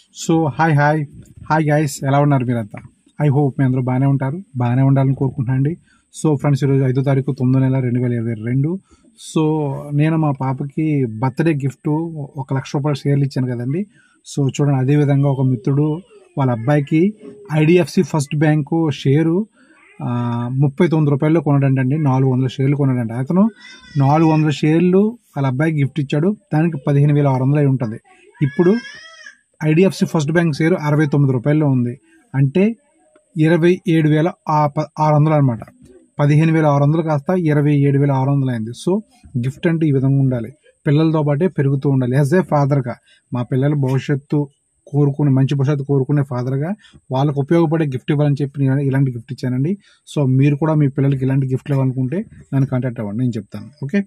so hi hi hi guys ఎలా ఉన్నారు మీరంతా ఐ హోప్ మీ అందరూ బాగానే ఉంటారు బాగానే ఉండాలని కోరుకుంటున్నాను అండి సో ఫ్రెండ్స్ ఈరోజు ఐదో తారీఖు తొమ్మిదో నెల రెండు వేల ఇరవై రెండు సో నేను మా పాపకి బర్త్డే గిఫ్ట్ ఒక లక్ష రూపాయలు షేర్లు ఇచ్చాను కదండి సో చూడండి అదే విధంగా ఒక మిత్రుడు వాళ్ళ అబ్బాయికి ఐడిఎఫ్సి ఫస్ట్ బ్యాంకు షేరు ఆ, ముప్పై తొమ్మిది రూపాయల్లో కొనడండి నాలుగు వందల షేర్లు కొనడండి అతను నాలుగు వందల షేర్లు వాళ్ళ అబ్బాయికి గిఫ్ట్ ఇచ్చాడు దానికి పదిహేను వేల ఆరు వందలు అయి ఉంటుంది ఇప్పుడు ఐడిఎఫ్సి ఫస్ట్ బ్యాంక్ షేర్ అరవై తొమ్మిది రూపాయల్లో ఉంది అంటే ఇరవై ఏడు వేల ఆ- ప- ఆరు వందలు అనమాట పదిహేను వేల ఆరు వందలు కాస్త ఇరవై ఏడు వేల ఆరు వందలు అయింది సో గిఫ్ట్ అంటే ఈ విధంగా ఉండాలి పిల్లలతో పాటే పెరుగుతూ ఉండాలి యాజ్ ఏ ఫాదర్గా మా పిల్లల భవిష్యత్తు కోరుకునే మంచి భవిష్యత్తు కోరుకునే ఫాదర్గా వాళ్ళకు ఉపయోగపడే గిఫ్ట్ ఇవ్వాలని చెప్పి నేను ఇలాంటి గిఫ్ట్ ఇచ్చానండి సో మీరు కూడా మీ పిల్లలకి ఇలాంటి గిఫ్ట్లు ఇవ్వాలనుకుంటే నన్ను కాంటాక్ట్ అవ్వండి నేను చెప్తాను ఓకే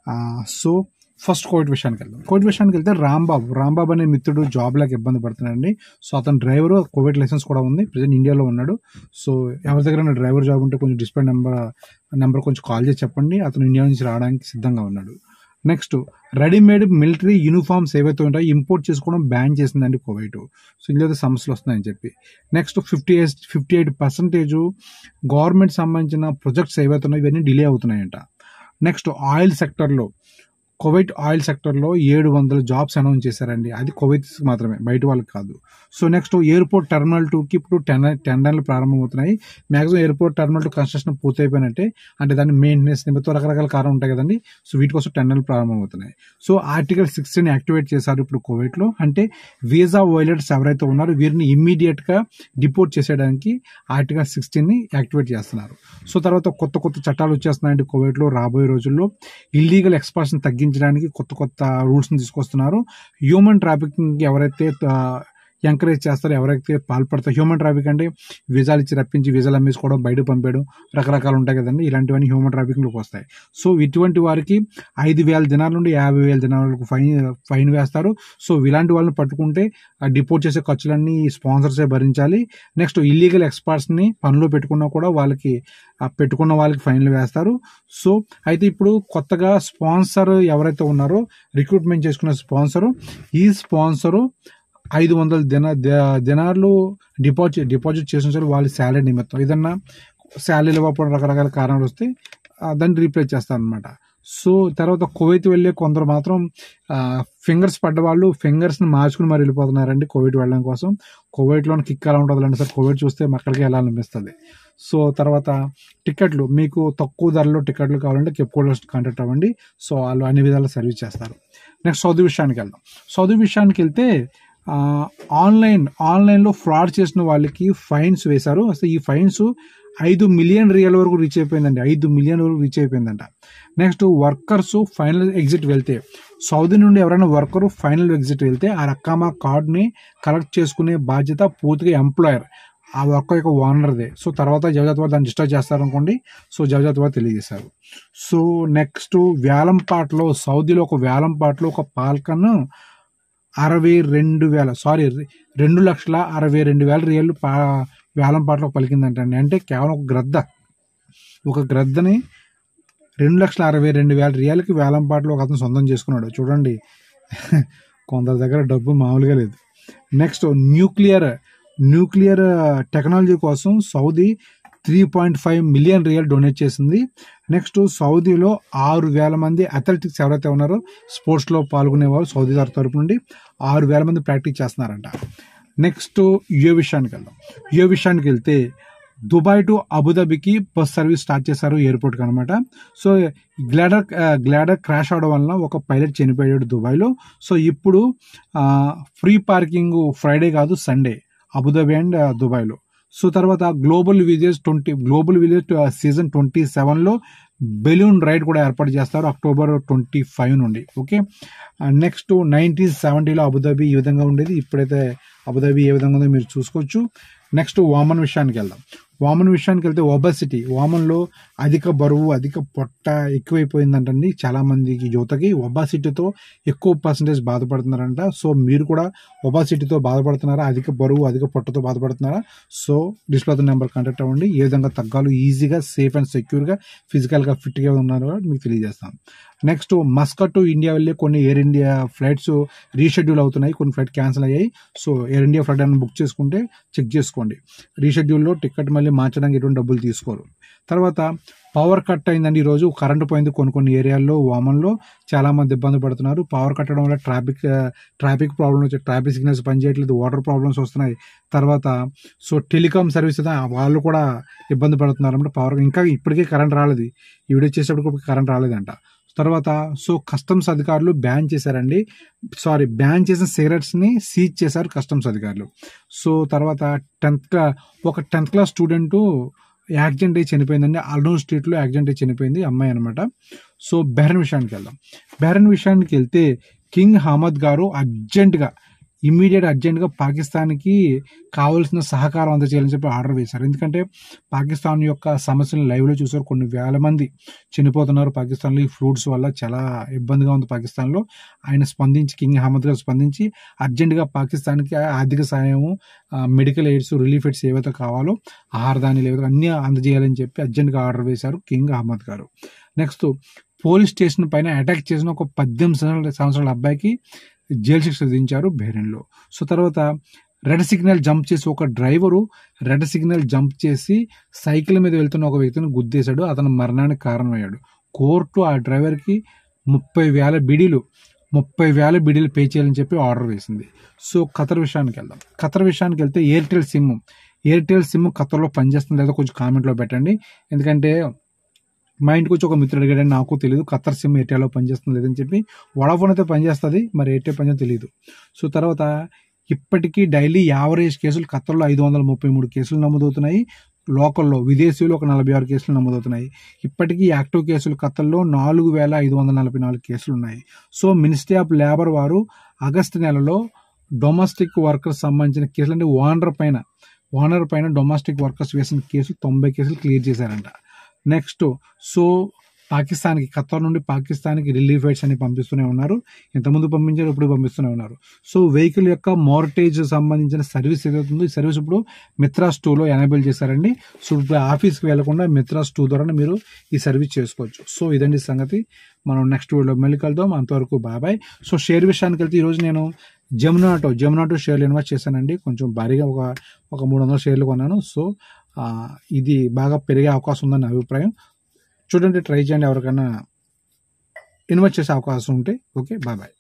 సో ఫస్ట్ కోవిడ్ విషయానికి వెళ్దాం కోవిడ్ విషయానికి వెళ్తే రాంబాబు రాంబాబు అనే మిత్రుడు జాబ్ లేక ఇబ్బంది పడుతున్నాడండి సో అతను డ్రైవర్ కోవిడ్ లైసెన్స్ కూడా ఉంది ప్రజెంట్ ఇండియాలో ఉన్నాడు సో ఎవరి దగ్గర డ్రైవర్ జాబ్ ఉంటే కొంచెం డిస్ప్లే నెంబర్ నెంబర్ కొంచెం కాల్ చేసి చెప్పండి అతను ఇండియా నుంచి రావడానికి సిద్ధంగా ఉన్నాడు నెక్స్ట్ రెడీమేడ్ మిలిటరీ యూనిఫామ్స్ ఏవైతే ఉంటాయో ఇంపోర్ట్ చేసుకోవడం బ్యాన్ చేసిందండి కోవిడ్ సో ఇందులో సమస్యలు వస్తున్నాయని చెప్పి next fifty eight fifty eight percentage government సంబంధించిన ప్రొజెక్ట్స్ ఏవైతే ఉన్నాయో ఇవన్నీ డిలే అవుతున్నాయంట నెక్స్ట్ ఆయిల్ సెక్టర్లో కువైట్ ఆయిల్ సెక్టర్లో ఏడు వందల జాబ్స్ అనౌన్స్ చేశారండి అది కువైట్స్ మాత్రమే బయట వాళ్ళకి కాదు సో నెక్స్ట్ ఎయిర్పోర్ట్ టెర్మినల్ టూకి ఇప్పుడు టెండర్ టెండర్లు ప్రారంభమవుతున్నాయి maximum airport terminal two construction పూర్తయిపోయినట్టే అంటే దాని మెయింటెనెన్స్ నిమిత్తం రకరకాల కారణం ఉంటాయి కదండి సో వీటి కోసం టెండర్లు ప్రారంభమవుతున్నాయి సో ఆర్టికల్ సిక్స్టీన్ యాక్టివేట్ చేశారు ఇప్పుడు కువైట్లో అంటే వీసా వైలేటర్స్ ఎవరైతే ఉన్నారో వీరిని ఇమ్మీడియట్ గా డిపోర్ట్ చేసేయడానికి ఆర్టికల్ సిక్స్టీన్ ని యాక్టివేట్ చేస్తున్నారు సో తర్వాత కొత్త కొత్త చట్టాలు వచ్చేస్తున్నాయండి కువైట్లో రాబోయే రోజుల్లో ఇల్లీగల్ ఎక్స్పాన్షన్ తగ్గించడానికి కొత్త కొత్త రూల్స్ ని తీసుకొస్తున్నారు హ్యూమన్ ట్రాఫికింగ్ ఎవరైతే ఎంకరేజ్ చేస్తారో ఎవరైతే పాల్పడతారో హ్యూమన్ ట్రాఫిక్ అంటే వీసాలు ఇచ్చి రప్పించి వీసాలు అమ్మేసుకోవడం బయట పంపేయడం రకరకాలు ఉంటాయి కదండి ఇలాంటివన్నీ హ్యూమన్ ట్రాఫికింగ్లోకి వస్తాయి సో ఇటువంటి వారికి ఐదు వేల దినాల నుండి యాభై వేల దినాలకు ఫైన్ ఫైన్ వేస్తారు సో ఇలాంటి వాళ్ళని పట్టుకుంటే ఆ డిపోర్ట్ చేసే ఖర్చులన్నీ స్పాన్సర్సే భరించాలి నెక్స్ట్ ఇల్లీగల్ ఎక్స్పర్ట్స్ని పనిలో పెట్టుకున్నా కూడా వాళ్ళకి ఆ పెట్టుకున్న వాళ్ళకి ఫైన్లు వేస్తారు సో అయితే ఇప్పుడు కొత్తగా స్పాన్సర్ ఎవరైతే ఉన్నారో రిక్రూట్మెంట్ చేసుకున్న స్పాన్సరు ఈ స్పాన్సరు ఐదు వందల దిన ద- దినాలు డిపాజిట్ డిపాజిట్ చేసిన సరే వాళ్ళ శాలరీ నిమిత్తం ఏదన్నా శాలరీ ఇవ్వకపోవడం రకరకాల కారణాలు వస్తే ఆ, దాన్ని రీప్లేస్ చేస్తారు అనమాట సో తర్వాత కువైట్ వెళ్ళే కొందరు మాత్రం ఫింగర్స్ పడ్డ వాళ్ళు ఫింగర్స్ని మార్చుకుని మరి వెళ్ళిపోతున్నారండి కోవిడ్ వెళ్ళడం కోసం కోవిడ్లోని కిక్ ఎలా ఉంటుంది అంటే సార్ కోవిడ్ చూస్తే అక్కడికి వెళ్ళాలనిపిస్తుంది సో తర్వాత టికెట్లు మీకు తక్కువ ధరలో టికెట్లు కావాలంటే కెప్కోలో కాంటాక్ట్ అవ్వండి సో వాళ్ళు అన్ని విధాలా సర్వీస్ చేస్తారు నెక్స్ట్ సౌదీ విషయానికి వెళ్దాం సౌదీ విషయానికి వెళ్తే ఆ, ఆన్లైన్ ఆన్లైన్లో ఫ్రాడ్ చేసిన వాళ్ళకి ఫైన్స్ వేశారు అసలు ఈ ఫైన్స్ ఐదు మిలియన్ రియల్ వరకు రీచ్ అయిపోయిందండి ఐదు మిలియన్ వరకు రీచ్ అయిపోయిందంట నెక్స్ట్ వర్కర్స్ ఫైనల్ ఎగ్జిట్ వెళ్తే సౌదీ నుండి ఎవరైనా వర్కర్ ఫైనల్ ఎగ్జిట్ వెళ్తే ఆ రకామా కార్డ్ని కలెక్ట్ చేసుకునే బాధ్యత పూర్తిగా ఎంప్లాయర్ ఆ వర్కర్ యొక్క ఓనర్దే సో తర్వాత జవజాత్ వారు దాన్ని డిస్టర్బ్ చేస్తారనుకోండి సో జవజాత్ వారు తెలియజేశారు సో నెక్స్ట్ వేలంపాట్లో సౌదీలో ఒక వేలంపాట్లో ఒక పాల్కన్ అరవై రెండు వేల సారీ రెండు లక్షల అరవై రెండు వేల రియల్ పా వేలంపాట్లో పలికిందంటండి అంటే కేవలం ఒక గ్రద్ద ఒక గ్రద్దని రెండు లక్షల అరవై రెండు వేల రియాలకి వేలంపాట్లో ఒక అతను సొంతం చేసుకున్నాడు చూడండి కొందరి దగ్గర డబ్బు మామూలుగా లేదు నెక్స్ట్ న్యూక్లియర్ న్యూక్లియర్ టెక్నాలజీ కోసం Saudi three point five million riyal donate చేసింది నెక్స్ట్ సౌదీలో ఆరు వేల మంది అథ్లెటిక్స్ ఎవరైతే ఉన్నారో స్పోర్ట్స్లో పాల్గొనేవారు సౌదీ తరఫు తరపు నుండి ఆరు వేల మంది ప్రాక్టీస్ చేస్తున్నారంట నెక్స్ట్ యుఏ విషయానికి వెళ్దాం యుఏ విషయానికి వెళ్తే దుబాయ్ టు అబుదాబికి బస్ సర్వీస్ స్టార్ట్ చేశారు ఎయిర్పోర్ట్కి అనమాట సో గ్లాడర్ గ్లాడర్ క్రాష్ అవడం వలన ఒక పైలట్ చనిపోయాడు దుబాయ్లో సో ఇప్పుడు ఫ్రీ పార్కింగ్ ఫ్రైడే కాదు సండే అబుదాబి అండ్ దుబాయ్లో సో తర్వాత global village twenty global village season twenty సెవెన్లో బెలూన్ రైడ్ కూడా ఏర్పాటు చేస్తారు అక్టోబర్ ట్వంటీ ఫైవ్ నుండి ఓకే నెక్స్ట్ నైన్టీన్ సెవెంటీలో అబుదాబి ఈ విధంగా ఉండేది ఇప్పుడైతే అబుదాబి ఏ విధంగా ఉందో మీరు చూసుకోవచ్చు నెక్స్ట్ వామన్ విషయానికి వెళ్దాం వామన్ విషయానికి వెళ్తే ఒబసిటీ వామన్లో అధిక బరువు అధిక పొట్ట ఎక్కువైపోయిందంటండి చాలా మందికి యువతకి ఒబాసిటీతో ఎక్కువ పర్సంటేజ్ బాధపడుతున్నారంట సో మీరు కూడా ఒబాసిటీతో బాధపడుతున్నారా అధిక బరువు అధిక పొట్టతో బాధపడుతున్నారా సో డిస్ప్లే నెంబర్ కాంటాక్ట్ అవ్వండి ఏ విధంగా తగ్గాలో ఈజీగా సేఫ్ అండ్ సెక్యూర్గా ఫిజికల్గా ఫిట్గా ఉన్నారో మీకు తెలియజేస్తాం నెక్స్ట్ మస్కట్ టు ఇండియా వెళ్ళే కొన్ని ఎయిర్ ఇండియా ఫ్లైట్స్ రీషెడ్యూల్ అవుతున్నాయి కొన్ని ఫ్లైట్ క్యాన్సిల్ అయ్యాయి సో ఎయిర్ ఇండియా ఫ్లైట్ అని బుక్ చేసుకుంటే చెక్ చేసుకోండి రీషెడ్యూల్లో టికెట్ మళ్ళీ మార్చడానికి ఎటువంటి డబ్బులు తీసుకోరు తర్వాత పవర్ కట్ అయిందండి ఈరోజు కరెంటు పోయింది కొన్ని కొన్ని ఏరియాల్లో వామన్లో చాలా మంది ఇబ్బంది పడుతున్నారు పవర్ కట్టడం వల్ల ట్రాఫిక్ ట్రాఫిక్ ప్రాబ్లమ్ వచ్చి ట్రాఫిక్ సిగ్నల్స్ పనిచేయట్లేదు వాటర్ ప్రాబ్లమ్స్ వస్తున్నాయి తర్వాత సో టెలికామ్ సర్వీస్ వాళ్ళు కూడా ఇబ్బంది పడుతున్నారు అంటే పవర్ ఇంకా ఇప్పటికే కరెంట్ రాలేదు ఈ వీడియో చేసేటప్పుడు కరెంట్ రాలేదంట తర్వాత సో కస్టమ్స్ అధికారులు బ్యాన్ చేశారండి సారీ బ్యాన్ చేసిన సిగరెట్స్ ని సీజ్ చేశారు కస్టమ్స్ అధికారులు సో తర్వాత టెన్త్ ఒక టెన్త్ క్లాస్ స్టూడెంట్ యాక్సిడెంట్ అయ్యి చనిపోయిందండి అల్నూర్ స్ట్రీట్లో యాక్సిడెంట్ అయ్యి చనిపోయింది అమ్మాయి అనమాట సో బెహరన్ విషయానికి వెళ్దాం బెహరన్ విషయానికి వెళ్తే కింగ్ హమద్ గారు అర్జెంటుగా ఇమ్మీడియట్ అర్జెంట్గా పాకిస్తాన్కి కావాల్సిన సహకారం అందజేయాలని చెప్పి ఆర్డర్ వేశారు ఎందుకంటే పాకిస్తాన్ యొక్క సమస్యలను లైవ్లో చూసారు కొన్ని వేల మంది చనిపోతున్నారు పాకిస్తాన్లో ఈ ఫ్రూట్స్ వల్ల చాలా ఇబ్బందిగా ఉంది పాకిస్తాన్లో ఆయన స్పందించి కింగ్ అహ్మద్ గారు స్పందించి అర్జెంటుగా పాకిస్తాన్కి ఆర్థిక సహాయము మెడికల్ ఎయిడ్స్ రిలీఫ్ ఎయిడ్స్ ఏవైతే కావాలో ఆహార ధాన్యాలు ఏవైతే అన్నీ అందజేయాలని చెప్పి అర్జెంటుగా ఆర్డర్ వేశారు కింగ్ అహ్మద్ గారు నెక్స్ట్ పోలీస్ స్టేషన్ పైన అటాక్ చేసిన ఒక పద్దెనిమిది సంవత్సరాల సంవత్సరాల అబ్బాయికి జైలు శిక్ష విధించారు బెహ్రెన్లో సో తర్వాత రెడ్ సిగ్నల్ జంప్ చేసి ఒక డ్రైవరు రెడ్ సిగ్నల్ జంప్ చేసి సైకిల్ మీద వెళ్తున్న ఒక వ్యక్తిని గుద్దేశాడు అతను మరణానికి కారణమయ్యాడు కోర్టు ఆ డ్రైవర్కి ముప్పై వేల బిడీలు ముప్పై వేల బిడీలు పే చేయాలని చెప్పి ఆర్డర్ వేసింది సో ఖతర్ విషయానికి వెళ్దాం ఖతర్ విషయానికి వెళ్తే ఎయిర్టెల్ సిమ్ ఎయిర్టెల్ సిమ్ ఖతర్లో పనిచేస్తుంది లేదా కొంచెం కామెంట్లో పెట్టండి ఎందుకంటే మా ఇంటికి వచ్చి ఒక మిత్రుడు అడిగాడని నాకు తెలియదు ఖత్తర్ సిమ్ ఎయిర్టెల్లో పనిచేస్తుంది లేదని చెప్పి వడాఫోన్ అయితే పనిచేస్తుంది మరి ఎయిర్టెల్ పనిచేస్తుంది తెలియదు సో తర్వాత ఇప్పటికీ డైలీ యావరేజ్ కేసులు ఖత్తర్లో ఐదు వందల ముప్పై మూడు కేసులు నమోదవుతున్నాయి లోకల్లో విదేశీయులు ఒక నలభై ఆరు కేసులు నమోదవుతున్నాయి ఇప్పటికీ యాక్టివ్ కేసులు ఖత్తర్లో నాలుగు వేల ఐదు వందల నలభై నాలుగు కేసులు ఉన్నాయి సో మినిస్ట్రీ ఆఫ్ లేబర్ వారు ఆగస్టు నెలలో డొమెస్టిక్ వర్కర్స్ సంబంధించిన కేసులు అంటే ఓనర్ పైన ఓనర్ పైన డొమెస్టిక్ వర్కర్స్ వేసిన కేసులు తొంభై కేసులు క్లియర్ చేశారంట నెక్స్ట్ సో పాకిస్తాన్కి ఖత్తర్ నుండి పాకిస్తాన్కి రిలీఫ్ ఎయిడ్స్ అని పంపిస్తూనే ఉన్నారు ఇంతకుముందు పంపించారు ఇప్పుడు పంపిస్తూనే ఉన్నారు సో వెహికల్ యొక్క మోర్టేజ్ సంబంధించిన సర్వీస్ ఏదైతే ఉందో ఈ సర్వీస్ ఇప్పుడు మిత్రాస్ టూలో ఎనేబుల్ చేశారండి సో ఇప్పుడు ఆఫీస్కి వెళ్లకుండా మిత్రాస్ టూ ద్వారా మీరు ఈ సర్వీస్ చేసుకోవచ్చు సో ఇదండి సంగతి మనం నెక్స్ట్ వీడియో మళ్ళీ కలుద్దాం అంతవరకు బాబాయ్ సో షేర్ విషయానికి వెళ్తే ఈరోజు నేను జమునా ఆటో జమునా ఆటో షేర్లు ఇన్వెస్ట్ చేశానండి కొంచెం భారీగా ఒక ఒక మూడు వందల షేర్లు కొన్నాను సో ఆ, ఇది బాగా పెరిగే అవకాశం ఉందని నా అభిప్రాయం చూడండి ట్రై చేయండి ఎవరికైనా ఇన్వెస్ట్ చేసే అవకాశం ఉంటే ఓకే బాయ్ బాయ్